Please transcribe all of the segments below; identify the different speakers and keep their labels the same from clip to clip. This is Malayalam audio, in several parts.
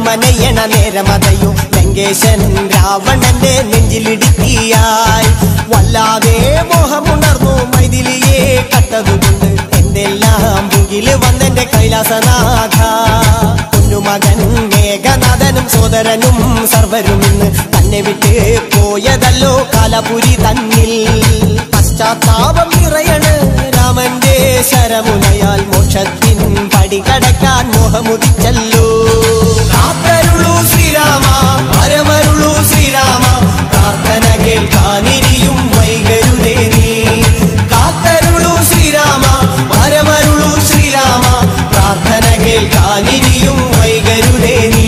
Speaker 1: രാമനയണ നേരമതയോ ലങ്കേശൻ രാവണന്റെ നെഞ്ചിലിടുക്കിയായി വല്ലാതെ മോഹമുണർന്നു മൈഥിലിയെ കട്ടതുകൊണ്ട് എന്തെല്ലാം മുകില് വന്നെന്റെ കൈലാസനാഥ കുഞ്ഞുമകൻ മേഘനാഥനും സോദരനും സർവരും ഇന്ന് തന്നെ വിട്ട് പോയതല്ലോ കാലപുരി തന്നിൽ പശ്ചാത്താപം നിറയണ് രാമന്റെ ശരമുനയാൽ മോക്ഷത്തിൻ പടി കടക്കാൻ മോഹമുദിച്ചല്ലോ കാത്തരുളൂ ശ്രീരാമ പരമരുളൂ ശ്രീരാമ പ്രാർത്ഥന കേൾക്കാനിരിയും വൈകരുതേ നീ കാത്തരുളൂ ശ്രീരാമ പരമരുളൂ ശ്രീരാമ പ്രാർത്ഥന കേൾക്കാനിരിയും വൈകരുതേ നീ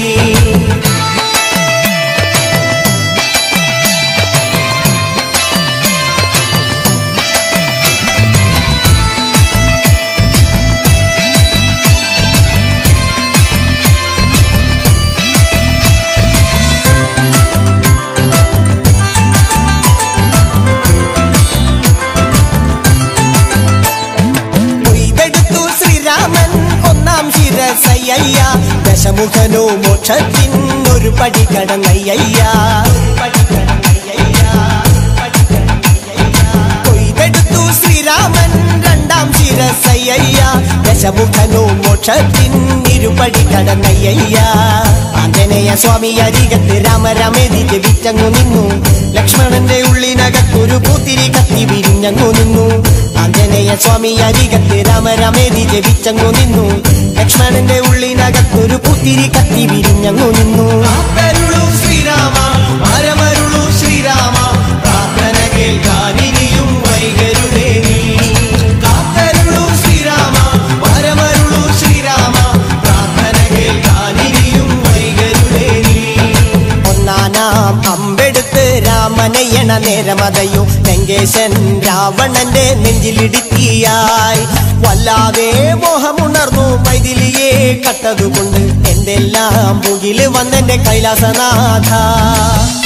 Speaker 1: കൊയ്തെടുത്തു ശ്രീരാമൻ ഒന്നാം ശിരസയ്യ ദശമുഖനോ മോക്ഷത്തിൻ ഒരു പടി കടന്നയ്യ കൊയ്തെടുത്തു ശ്രീരാമൻ രണ്ടാം ശിരസയ്യ ദശമുഖനോ മോക്ഷത്തിൻ ഇരുപടി കടന്നയ്യ ആഞ്ജനേയ സ്വാമി അരികത്ത് രാമരമേതി ജപിച്ചങ്ങു നിന്നു ലക്ഷ്മണന്റെ ഉള്ളിനകത്തൊരു പൂത്തിരി കത്തി വിരിഞ്ഞങ്ങു നിന്നു ആഞ്ജനേയ സ്വാമി അരികത്ത് രാമരമേതി ജപിച്ചങ്ങു നിന്നു ലക്ഷ്മണന്റെ ഉള്ളിനകത്തൊരു പൂത്തിരി കത്തി വിരിഞ്ഞങ്ങു നിന്നു കാത്തരുളൂ ശ്രീരാമ പരമരുളൂ ശ്രീരാമ പ്രാർത്ഥന കേൾക്കാനിനിയും വൈകരുതേ നീ കാത്തരുളൂ ശ്രീരാമ പരമരുളൂ ശ്രീരാമ പ്രാർത്ഥന കേൾക്കാനിനിയും വൈകരുതേ നീ ഒന്നാനാം അമ്പെടുത്ത് രാമനയണ നേരമതയോ ലങ്കേശൻ രാവണന്റെ നെഞ്ചിലിടുക്കിയായി വല്ലാതെ മോഹമുണർന്നു മൈഥിലിയെ കട്ടതുകൊണ്ട് എന്തെല്ലാം മുകില് വന്നെന്റെ കൈലാസനാഥ